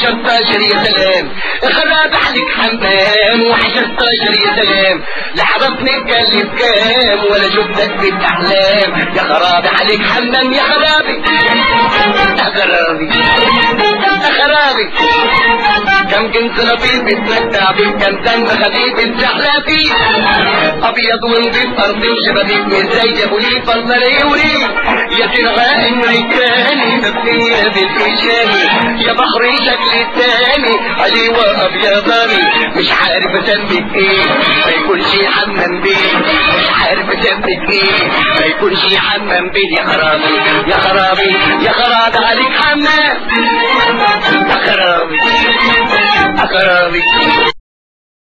و16 يا سلام خراب عليك حمام و16 يا سلام لا عرفني اتكلم كام ولا شفتك في الاحلام يا خرابي عليك حمام يا خرابي يا خرابي يا خرابي كم كنت لطيف بتمتع بك كم دم خفيف الزحلة فيه ابيض ونضيف ارضي وشبابيك من زي جابولي فضل يوري يا ترغى امريكاني مبنية بالإيشاني يا بحري شكل التاني علي وابيضاني مش عارف اسميك ايه ما يكونش حمام بيه مش عارف اسميك ايه ما يكونش حمام بيه يا خرابي يا خرابي يا خرابي عليك حمام يا خرابي يا خرابي